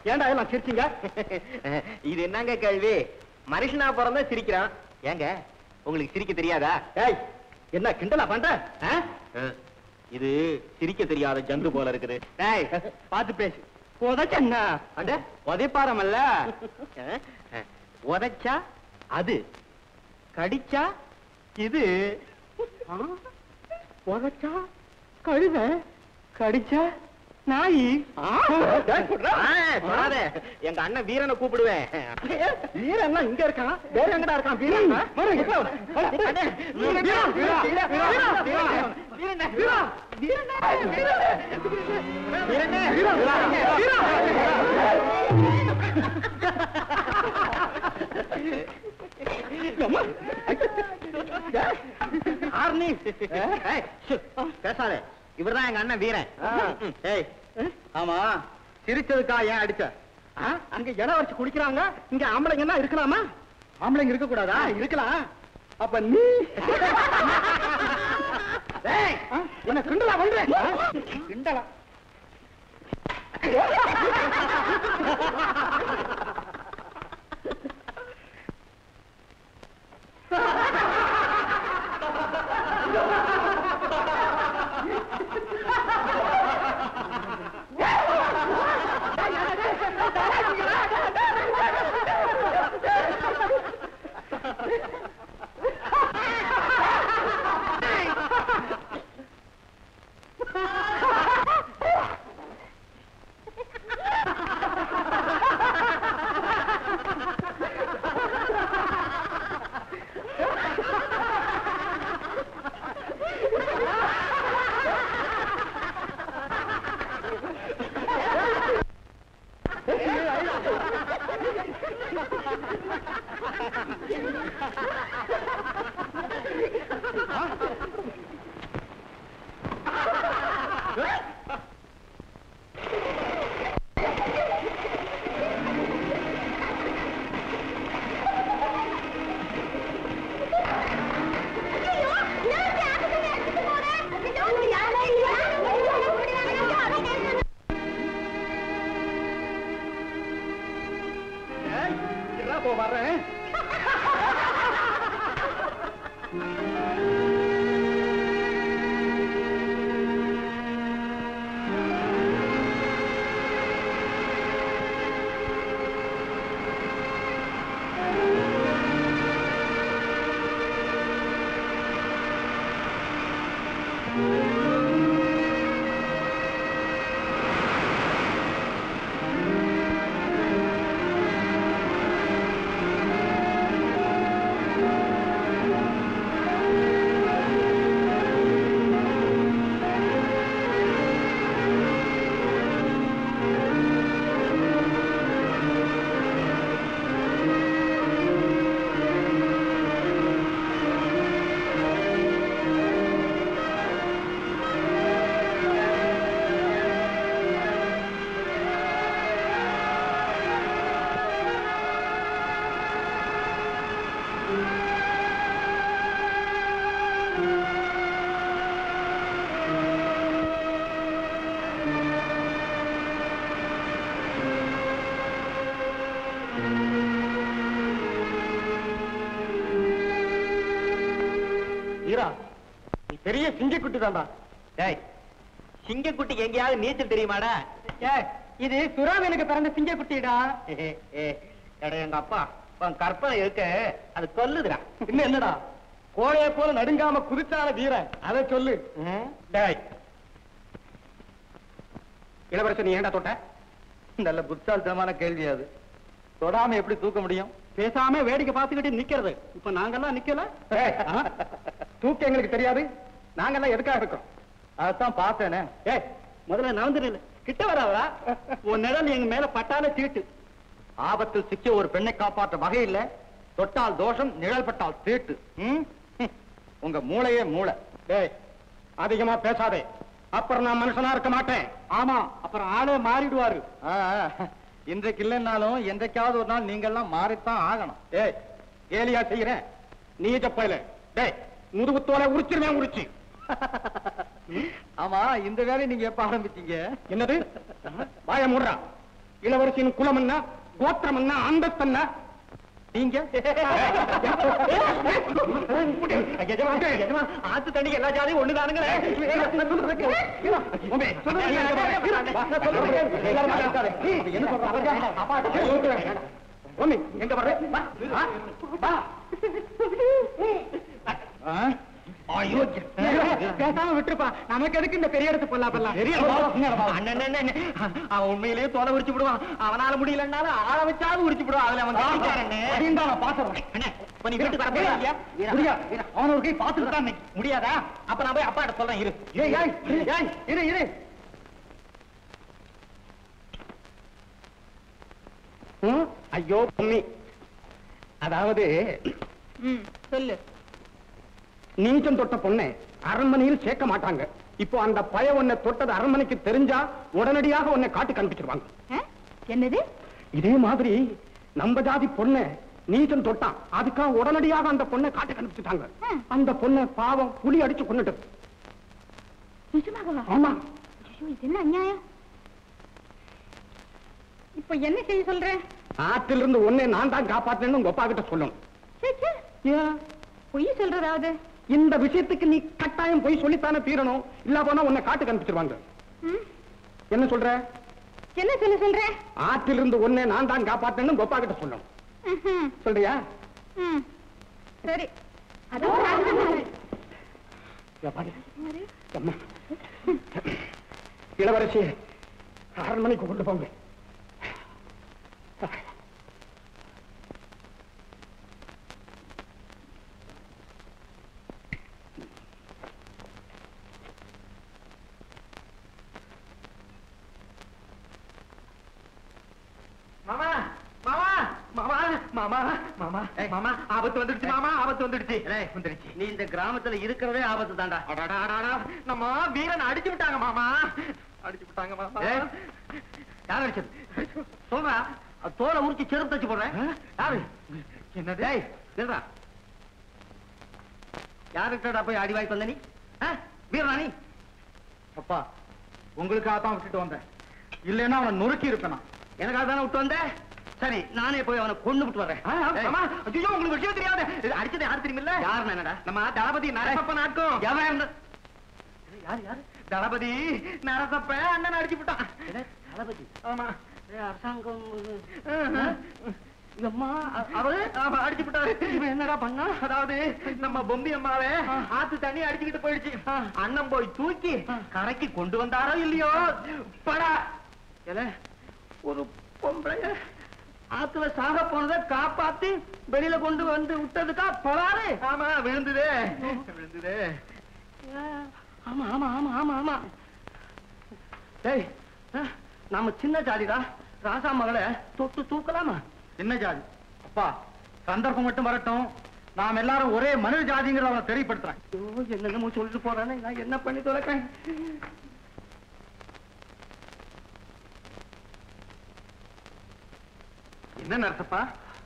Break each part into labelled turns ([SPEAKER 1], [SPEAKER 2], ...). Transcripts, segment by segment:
[SPEAKER 1] ஏன்டா எல்லாம் சிரிச்சீங்க
[SPEAKER 2] இது என்னங்க கேள்வி மனுஷனா பிறந்தா சிரிக்கிறான் ஏங்க உங்களுக்கு சிரிக்க தெரியாதா
[SPEAKER 1] ஏய் என்ன கிண்டலா பண்ற ஆ?
[SPEAKER 2] இது சிரிக்க தெரியாத ஜந்து போல இருக்குது
[SPEAKER 1] டேய் பாத்து பேசு உதச்சண்ணா
[SPEAKER 2] அட உதைப்பாரமல்ல உதைச்சா அது கடிச்சா இது
[SPEAKER 1] ஆ? உதச்சா கழுத கடிச்சா நாய் ஆ? டேய், சொல்றா.
[SPEAKER 2] ஆ, சொல்லாத. எங்க அண்ணன் வீரனை கூப்பிடுவேன்
[SPEAKER 1] வீரன் எல்லாம் இங்க இருக்கான் வேற எங்கடா இருக்கான் வீரன் ஆ? வர, இங்க வர. வர.
[SPEAKER 2] அண்ணே,
[SPEAKER 1] வீரன், வீரன், வீரன், வீரன், வீரன், வீரன்.
[SPEAKER 2] வீரனே,
[SPEAKER 1] வீரன், வீரனே, வீரனே.
[SPEAKER 2] வீரனே,
[SPEAKER 1] வீரன், வீரன், அம்மா.
[SPEAKER 2] ஆர்னி. ஏய், ஷு, பேசாதே இவர்தான் எங்க அண்ணன் வீரன்
[SPEAKER 1] ஆ.
[SPEAKER 2] ஏய் ஆமா சிரிச்சதுக்கா ஏன் அடிச்ச
[SPEAKER 1] ஆ, அங்க இடம் வச்சு குடிக்கிறாங்க இங்க ஆம்பளைங்க என்ன இருக்கலாமா
[SPEAKER 2] ஆம்பளைங்க இருக்க கூடாதா
[SPEAKER 1] ஆ, இருக்கலாம் அப்ப நீ
[SPEAKER 2] ஏய்,
[SPEAKER 1] ஆ, என்ன கிண்டலா பண்றேன்
[SPEAKER 2] கிண்டலா
[SPEAKER 1] ஏய், இருடா, போ வர்றேன் ஈரா நீ பெரிய சிங்கக்குட்டி தான்டா
[SPEAKER 2] டேய் சிங்கக்குட்டிக்கு எங்கேயாவது நீச்சல் தெரியுமாடா
[SPEAKER 1] ஏய் இது சுறாமீனுக்கு பிறந்த சிங்கக்குட்டிடா
[SPEAKER 2] எட எங்க அப்பா உன் கற்பனை இருக்க அது கொல்லுதுடா
[SPEAKER 1] இன்னும் என்னடா கோழையை போல நடுங்காம குதிச்சான வீரன் அதை சொல்லு டேய் இளவரசன் நீ ஏன்டா தொட்ட
[SPEAKER 2] நல்ல புத்தால்தனமான கேள்வி அது தொடாம எப்படி தூக்க முடியும்
[SPEAKER 1] பேசாம வேடிக்கை பார்த்துக்கிட்டு நிக்கிறது இப்ப நாங்கெல்லாம் நிக்கல ஆ? தூக்கம் எங்களுக்கு தெரியாது நாங்கெல்லாம் எதுக்காக இருக்கோம்
[SPEAKER 2] அதான் பார்த்தேனே
[SPEAKER 1] ஏய் முதல்ல நவந்து கிட்ட வராதா உன் நிழல் எங்க மேல பட்டால தீட்டு
[SPEAKER 2] ஆபத்தில் சிக்கிய ஒரு பெண்ணை காப்பாற்ற வகை இல்ல தொட்டால் தோஷம் நிழல் பட்டால் தீட்டு ம்? ஹம். உங்க மூளையே மூளை
[SPEAKER 1] டேய் அதிகமா பேசாதே அப்புறம் நான் மனுஷனா இருக்க மாட்டேன் ஆமா அப்புறம் ஆளே மாறிடுவாரு
[SPEAKER 2] ஆ, ஆ. இன்றைக்கு இல்லைன்னாலும் என்றைக்காவது ஒரு நாள் நீங்க எல்லாம் மாறித்தான் ஆகணும்
[SPEAKER 1] ஏய் கேலியா செய்யறேன் நீ ஜப்பையில டேய் முதுகுத்தோலை உரிச்சிருவேன் உரிச்சு
[SPEAKER 2] ஆமா இந்த வேலையை நீங்க எப்ப ஆரம்பிச்சீங்க
[SPEAKER 1] என்னது வாய மூடுறா இளவரசியின் குலம் என்ன கோத்திரம் என்ன அந்தஸ்து என்ன நீங்க ஆத்து தண்ணிக்கு எல்லா ஜாதியும் ஒண்ணுதானுங்களே ஒண்ணு எங்க வர்ற வா, வா, வா. ஐயோ, பேசாம விட்டுருப்பா நமக்கு எதுக்கு இந்த பெரிய இடத்து பொல்லாப்பெல்லாம் அவன் உண்மையிலேயே தோலை உரிச்சு விடுவான் அவனால முடியலன்னாலும் ஆள வச்சாவது உரிச்சு விடுவான் அதுல அவன் கட்டிக்காரன்னு. இப்ப நீ வீட்டுக்கு வர போறியா இல்லையா? அவன ஒரு கை பாத்துட்டு தான் நிக்க. முடியாதா அப்ப நான் போய் அப்பா கிட்ட சொல்றேன் இரு ஏய், ஏய், ஏய், இரு இரு ம், ஐயோ பொம்மி அதாவது
[SPEAKER 3] ம் சொல்லு
[SPEAKER 1] நீச்சம் தொட்ட பொண்ணை அரண்மனையில் சேர்க்க மாட்டாங்க இப்போ அந்த பய உன்னை தொட்டது அரண்மனைக்கு தெரிஞ்சா உடனடியாக உன்னை காட்டு கண்டுபிடிச்சிருவாங்க
[SPEAKER 3] ஆ? என்னது
[SPEAKER 1] இதே மாதிரி நம்ம ஜாதி பொண்ணை நீச்சம் தொட்டான் அதுக்காக உடனடியாக அந்த பொண்ணை காட்டு கண்டுபிடிச்சிட்டாங்க
[SPEAKER 3] ம்.
[SPEAKER 1] அந்த பொண்ணை பாவம் புலி அடிச்சு கொண்டுட்டு
[SPEAKER 3] நிஜமாகவா
[SPEAKER 1] ஆமா
[SPEAKER 3] ஐயோ, இது என்ன அநியாயம் இப்ப என்ன செய்ய சொல்ற
[SPEAKER 1] ஆற்றிலிருந்து ஒன்னே நான் தான் காப்பாத்தினேன்னு உங்க அப்பா கிட்ட சொல்லணும்
[SPEAKER 3] சே, சே.
[SPEAKER 1] ஏன்?
[SPEAKER 3] பொய் சொல்றதாவது
[SPEAKER 1] இந்த விஷயத்துக்கு நீ கட்டாயம் போய் சொல்லித்தானே தீரணும் இல்ல போனா உன்னை காட்டு கண்டுபிடிச்சிருவாங்க
[SPEAKER 3] ம்?
[SPEAKER 1] என்ன சொல்ற
[SPEAKER 3] என்ன சொல்ல சொல்ற
[SPEAKER 1] ஆற்றிலிருந்து ஒன்னே நான் தான் காப்பாத்தினேன்னு உங்க அப்பா கிட்ட சொல்லணும்
[SPEAKER 3] ம்ஹும்.
[SPEAKER 1] சொல்றியா
[SPEAKER 3] ம். சரி அதான் ராஜகுமாரி.
[SPEAKER 1] இங்க பாரு. அம்மா. இளவரசி அரண்மனைக்கு கொண்டு போங்க
[SPEAKER 2] மாமா மாமா மாமா மாமா மாமா மாமா ஆபத்து வந்துடுச்சு மாமா ஆபத்து வந்துடுச்சு வந்துடுச்சு நீ இந்த கிராமத்துல இருக்கிறதே ஆபத்து தாண்டா நம்ம வீரன் அடிச்சு விட்டாங்க மாமா அடிச்சு விட்டாங்க மாமா யார் அடிச்சது சொல்றா அது தோலை உரிச்சு செருப்பு தச்சு போடுறேன் யாரு என்னது சொல்றா யாருக்கிட்டடா போய் அடி வாய்ப்பு வந்த நீ ஆ? வீரனா நீ அப்பா உங்களுக்காக தான் விட்டுட்டு வந்தேன் இல்லைன்னா அவனை நொறுக்கி இருப்பேன் எனக்காக தானே விட்டு வந்த சரி நானே போய் அவனை கொண்டு விட்டு வரேன் ஐயோ உங்களுக்கு விஷயம் தெரியாது இது அடிச்சது யாரு தெரியுமில்ல யார் என்னடா நம்ம தளபதி நரசப்ப நாட்கும் எவன் இருந்த யாரு யாரு தளபதி நரசப்ப அண்ணன் அடிச்சு விட்டான் தளபதி ஆமா அரசாங்கம் அம்மா அவரு அவ அடிச்சு விட்டாரு இவன் என்னடா பண்ணா அதாவது நம்ம பொம்பி அம்மாவே ஆத்து தண்ணி அடிச்சுக்கிட்டு போயிடுச்சு அண்ணன் போய் தூக்கி கரைக்கு கொண்டு வந்தாரோ இல்லையோ படா ஏல, ஒரு பொம்பளைய ஆத்துல சாக போனதை காப்பாத்தி வெளியில கொண்டு வந்து விட்டதுக்கா பலாரு ஆமா விழுந்துதே விழுந்துதே ஆமா ஆமா ஆமா ஆமா ஆமா டேய் ஆ, நாம சின்ன ஜாதிடா ராசா மகளை தொட்டு தூக்கலாமா சின்ன ஜாதி அப்பா சந்தர்ப்பம் மட்டும் வரட்டும் நாம் எல்லாரும் ஒரே மனித ஜாதிங்கிறத அவனை தெரியப்படுத்துறேன் ஐயோ என்னென்னமோ சொல்லிட்டு போறானே நான் என்ன பண்ணி தொலைக்கிறேன் என்ன நடத்தப்பா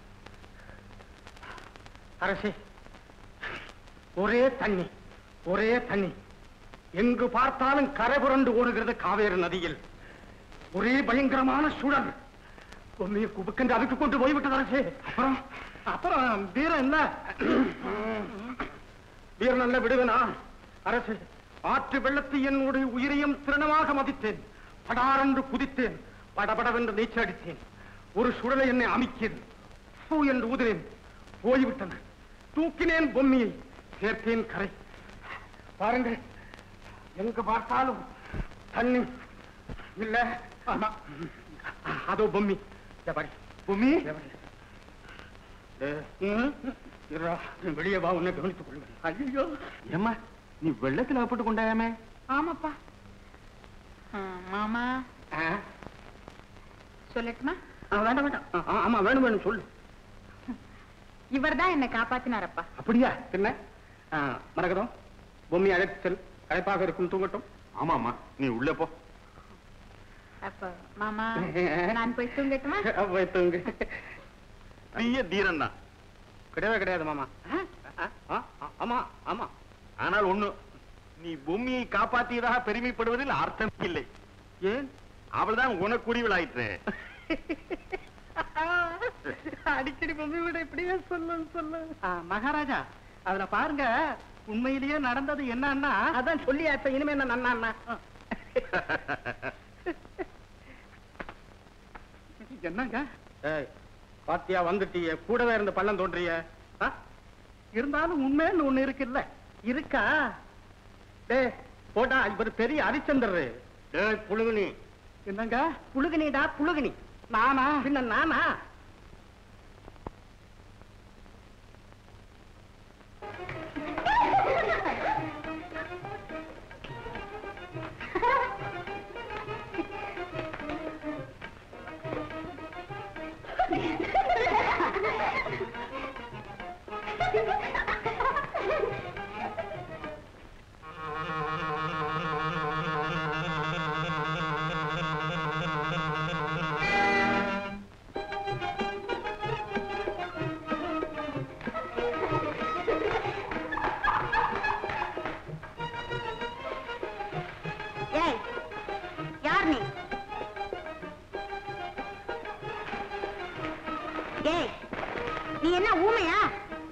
[SPEAKER 1] அரசே ஒரே தண்ணி ஒரே தண்ணி எங்கு பார்த்தாலும் கரை புரண்டு ஓடுகிறது காவேரி நதியில் ஒரே பயங்கரமான சுழல் பொம்மையை குபுக்கென்று அதுக்கு கொண்டு போய்விட்டது அரசே அப்புறம் அப்புறம் வீரன் என்ன வீரன் அல்ல விடுவனா அரசே ஆற்று வெள்ளத்தை என்னுடைய உயிரையும் திறனமாக மதித்தேன் படாரென்று குதித்தேன் படபடவென்று நீச்சல் அடித்தேன் ஒரு சுழலை என்னை அமிக்கியது பூ என்று ஊதினேன் போய்விட்டன தூக்கினேன் பொம்மியை சேர்த்தேன் கரை பாருங்கள் எங்க பார்த்தாலும் தண்ணி இல்ல ஆமா அதோ பொம்மி இதோ பாரு. பொம்மி ம், இருடா, நீ வெளியே வா உன்னை கவனித்துக் கொள்வேன் ஐயோ
[SPEAKER 2] ஏம்மா நீ வெள்ளத்துல அப்பட்டு கொண்டாயாமே
[SPEAKER 3] ஆமாப்பா ஆ, மாமா
[SPEAKER 1] ஆ,
[SPEAKER 3] சொல்லட்டுமா
[SPEAKER 1] ஆ, வேண்டாம் வேண்டாம் ஆ, ஆ, ஆமா வேணும் வேணும் சொல்லு
[SPEAKER 3] இவர்தான் என்னை காப்பாத்தினாரப்பா
[SPEAKER 1] அப்படியா என்ன ஆ, மரகதம் பொம்மி அழைத்து செல் களைப்பாக இருக்கும் தூங்கட்டும்
[SPEAKER 2] ஆமாமா நீ உள்ள போ
[SPEAKER 3] அப்ப மாமா நான் போய் தூங்கட்டுமா
[SPEAKER 1] போய் தூங்கு
[SPEAKER 2] பெரிய தீரன் தான்
[SPEAKER 1] கிடையவே கிடையாது மாமா ஆ, ஆ, ஆ, ஆமா ஆமா
[SPEAKER 2] ஆனால் ஒண்ணு நீ பூமியை காப்பாற்றியதாக பெருமைப்படுவதில் அர்த்தம் இல்லை
[SPEAKER 1] ஏன்
[SPEAKER 2] அவள்தான் உனக்குரியவளாயிற்று அடிக்கடி பொம்மை விட இப்படியே சொல்லு சொல்லு மகாராஜா அதுல பாருங்க உண்மையிலேயே நடந்தது என்னன்னா அதான் சொல்லியாச்ச இனிமே என்ன நன்னா என்னங்க
[SPEAKER 1] ஏய், பாத்தியா வந்துட்டியே கூடவே இருந்து பள்ளம் தோன்றிய
[SPEAKER 2] ஆ? இருந்தாலும் உண்மைன்னு ஒண்ணு இருக்குல்ல இருக்கா
[SPEAKER 1] டே போட்டா இவர் பெரிய ஹரிச்சந்திரரு டேய் புழுகுனி
[SPEAKER 2] என்னங்க புழுகினிடா புழுகினி நானா பின்ன நானா
[SPEAKER 3] ஏய் யார் நீ ஏய் நீ என்ன ஊமையா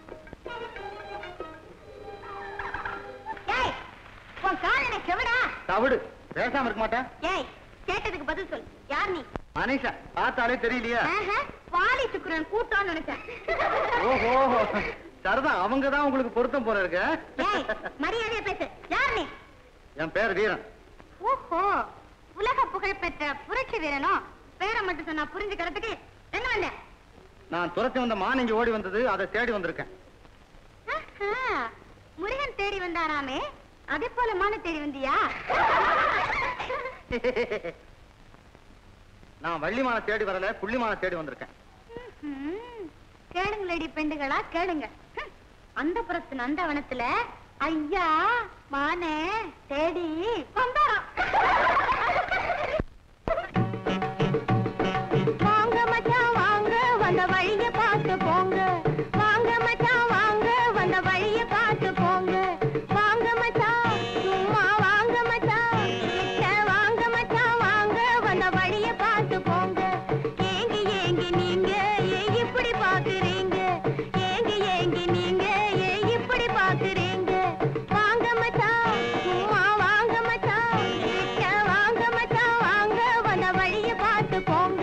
[SPEAKER 3] ஏய் உன் காலனை செவிடா
[SPEAKER 1] தவிடு பேசாம இருக்க மாட்டேன்
[SPEAKER 3] ஏய் கேட்டதுக்கு பதில் சொல் யார் நீ
[SPEAKER 1] மனிஷா பார்த்தாலே தெரியலையா
[SPEAKER 3] ஆஹா, வாலி சுக்குரன் கூட்டம்னு நினைச்சேன்
[SPEAKER 1] ஓஹோ சரிதான் அவங்க தான் உங்களுக்கு பொருத்தம் போல இருக்கு
[SPEAKER 3] ஏய் மரியாதையா பேசு யார் நீ
[SPEAKER 1] என் பேர் வீரன்
[SPEAKER 3] ஓஹோ உலக புகழ் பெற்ற புரட்சி வீரனோ பேரை மட்டும் சொன்னா புரிஞ்சுக்கிறதுக்கு என்ன வந்த
[SPEAKER 1] நான் துரத்தி வந்த மான் இங்க ஓடி வந்தது அதை தேடி வந்திருக்கேன்
[SPEAKER 3] ஆஹா, முருகன் தேடி வந்தாராமே அதே போல மான தேடி வந்தியா
[SPEAKER 1] நான் வள்ளிமான தேடி வரல புள்ளிமான தேடி வந்திருக்கேன்
[SPEAKER 3] ம்ஹும். கேளுங்களேடி பெண்டுகளா கேளுங்க ஹம். அந்த புறத்து நந்தவனத்துல ஐயா மானே தேடி வந்தாராம் வாங்க மச்சான் வாங்க வந்த வழிய பார்த்து போங்க வாங்க மச்சான் வாங்க வந்த வழிய பார்த்து போங்க வாங்க மச்சான் சும்மா வாங்க மச்சான் கிட்ட வாங்க மச்சான் வாங்க வந்த வழிய பார்த்து போங்க ஏங்கி ஏங்கி நீங்க ஏன் இப்படி பாக்குறீங்க ஏங்கி ஏங்கி நீங்க ஏன் இப்படி பாக்குறீங்க வாங்க மச்சான் சும்மா வாங்க மச்சான் கிட்ட வாங்க மச்சான் வாங்க வந்த வழிய பார்த்து போங்க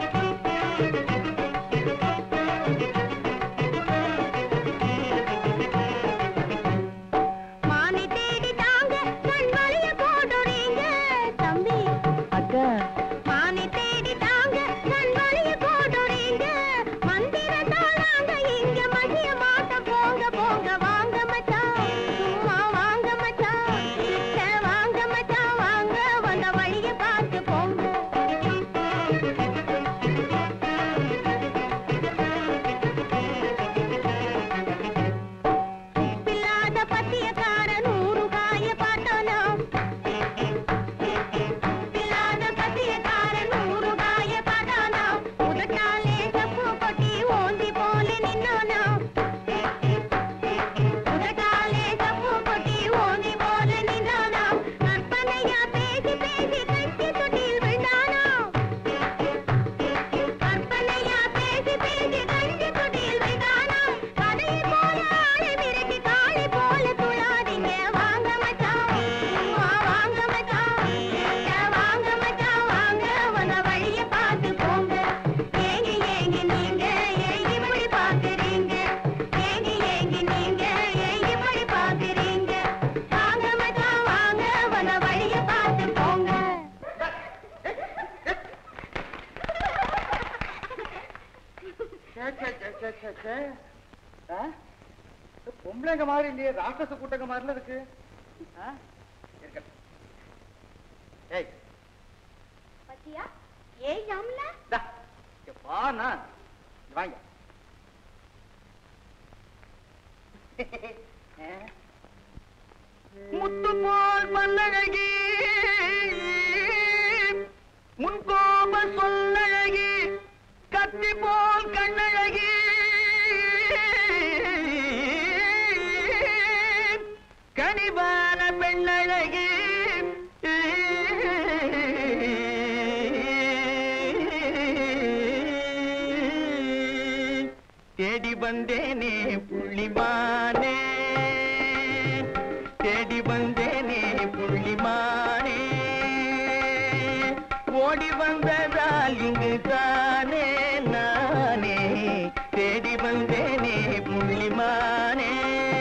[SPEAKER 3] மானை தேடி தாங்க கண் வலிய போடுறீங்க தம்பி
[SPEAKER 2] அக்கா
[SPEAKER 3] மானை தேடி தாங்க கண் வலிய போடுறீங்க மந்திரத்தால் நாங்க இங்க மகிய மாட்டோம் போங்க போங்க வாங்க மச்சான் சும்மா வாங்க மச்சான் கிட்ட வாங்க மச்சான் வாங்க வந்த வழிய பார்த்து போங்க உப்பில்லாத பத்தியக்கார நூறு காய பாட்டானா உப்பில்லாத பத்தியக்கார நூறு காய பாட்டானா உதட்டாலே சப்பு கொட்டி ஓந்தி போல நின்னானா உதட்டாலே சப்பு கொட்டி ஓந்தி போல நின்னானா கற்பனையா பேசி பேசி கட்டி தொட்டில் விழுந்தானா கற்பனையா பேசி பேசி கண்டி தொட்டில் விழுந்தானா கதையை போல ஆளை மிரட்டி காளை போல துளாதீங்க வாங்க மச்சான் சும்மா வாங்க மச்சான் கிட்ட வாங்க மச்சான் வாங்க வந்த வழிய பார்த்து போங்க ஏங்கி ஏங்கி நீங்க ஏன் இப்படி பாக்குறீங்க ஏங்கி ஏங்கி நீங்க ஏன் இப்படி பாக்குறீங்க வாங்க மச்சான் வாங்க வந்த வழிய பார்த்து போங்க
[SPEAKER 1] பொம்பளைங்க மாதிரி இல்லையே ராட்சச கூட்டங்க மாதிரில இருக்கு ஆ? இருக்கட்டும். ஏய்
[SPEAKER 3] பத்தியா ஏய் யாம்ல
[SPEAKER 1] டா, இங்க வா நான். இங்க வாங்க
[SPEAKER 2] முத்து போல் பல்லழகி முன்கோப சொல்லழகி கத்தி போல் கண்ணழகி கனிவான பெண்ணழகி வந்தேனே புள்ளிமானே தேடி வந்தேனே புள்ளிமானே ஓடி வந்ததால் இங்கு தானே நானே தேடி வந்தேனே புள்ளிமானே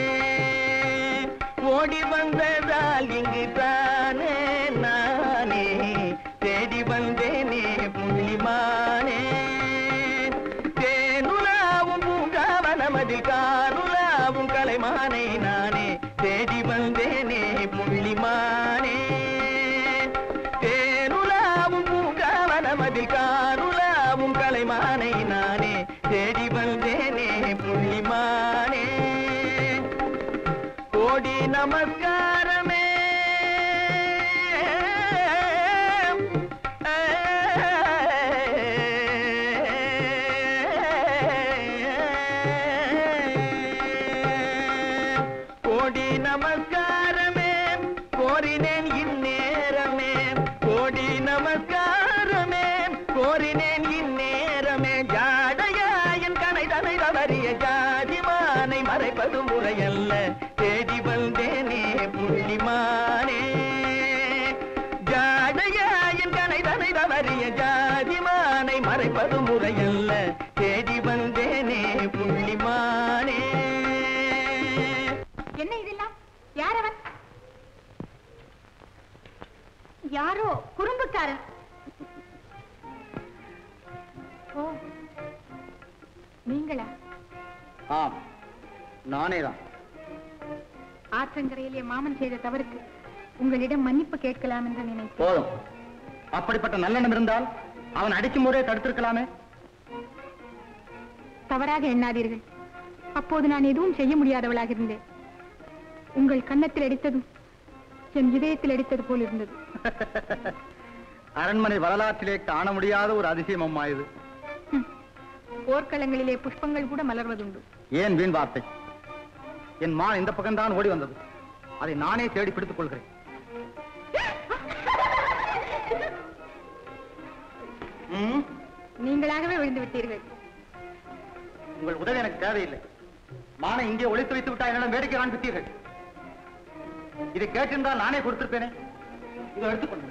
[SPEAKER 2] ஓடி வந்ததால் இங்கு தானே நானே தேடி வந்தேனே புள்ளிமானே தேனுலாவும் பூங்காவனமதில் காருலாவும் கலைமானை நானே தேடி வந்தேனே புள்ளிமானே தேனுலாவும் பூங்காவனமதில் காருலாவும் கலைமானை நானே தேடி வந்தேனே புள்ளிமானே கோடி நமஸ்காரமே கோடி நமஸ்காரமே கோரினேன் இந்நேரமே கோடி நமஸ்காரமே கோரினேன் இந்நேரமே ஜாடையா என் கனை தனை தவறிய ஜாதிமானை மறைப்பது முறையல்ல தேடி வந்தேனே புள்ளிமானே ஜாடையா என் கனை தனை தவறிய ஜாதிமானை மறைப்பது முறையல்ல தேடி வந்தேனே புள்ளிமானே
[SPEAKER 3] என்ன இதெல்லாம் யார் அவன் யாரோ குறும்புக்காரன் ஓ நீங்களா
[SPEAKER 1] ஆம் நானே தான்
[SPEAKER 3] ஆற்றங்கரையிலே மாமன் செய்த தவறுக்கு உங்களிடம் மன்னிப்பு கேட்கலாம் என்று நினைத்தேன்
[SPEAKER 1] போதும் அப்படிப்பட்ட நல்லெண்ணம் இருந்தால் அவன் அடிக்கும் முறையை தடுத்திருக்கலாமே
[SPEAKER 3] தவறாக எண்ணாதீர்கள் அப்போது நான் எதுவும் செய்ய முடியாதவளாக இருந்தேன் உங்கள் கன்னத்தில் அடித்ததும் என் இதயத்தில் அடித்தது போல் இருந்தது
[SPEAKER 1] அரண்மனை வரலாற்றிலே காண முடியாத ஒரு அதிசயம் அம்மா இது
[SPEAKER 3] ஹம். போர்க்களங்களிலே புஷ்பங்கள் கூட மலர்வதுண்டு
[SPEAKER 1] ஏன் வீண் வார்த்தை என் மான் இந்த பக்கம்தான் ஓடி வந்தது அதை நானே தேடி பிடித்துக் கொள்கிறேன் ம்,
[SPEAKER 3] நீங்களாகவே விழுந்து விட்டீர்கள்
[SPEAKER 1] உங்கள் உதவி எனக்கு தேவையில்லை மானை இங்கே ஒளித்து வைத்து விட்டா என்னிடம் வேடிக்கை காண்பித்தீர்கள் இதை கேட்டிருந்தால் நானே கொடுத்திருப்பேனே இதை எடுத்துக்கொண்டு